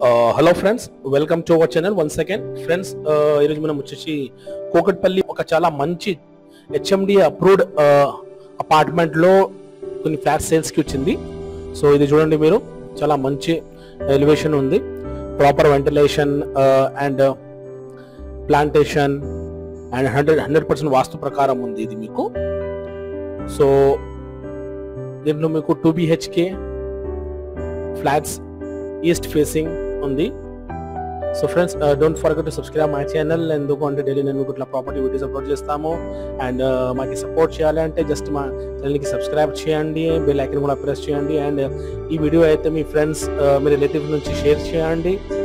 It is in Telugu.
hello friends welcome to our channel one second friends ఈరోజు మనం వచ్చేసి కోకట్పల్లి ఒక చాలా మంచి హెచ్ఎండి అప్రూవ్డ్ అపార్ట్మెంట్ లో కొన్ని ఫ్లాట్ సేల్స్ కి వచ్చింది సో ఇది చూడండి మీరు చాలా మంచి ఎలివేషన్ ఉంది proper ventilation and plantation and hundred hundred percent vastu ప్రకారం ఉంది ఇది మీకు సో దీంట్లో మీకు two BHK flats east facing ఉంది so friends don't forget to subscribe my channel ఎందుకు అంటే డైలీ నేను మీకు ఇట్లా ప్రాపర్టీ వీడియోస్ అప్లోడ్ చేస్తాము అండ్ మాకు సపోర్ట్ చేయాలి అంటే జస్ట్ మా ఛానల్కి సబ్స్క్రైబ్ చేయండి బెల్ ఐకన్ కూడా ప్రెస్ చేయండి అండ్ ఈ వీడియో అయితే మీ ఫ్రెండ్స్ మీ రిలేటివ్ నుంచి షేర్ చేయండి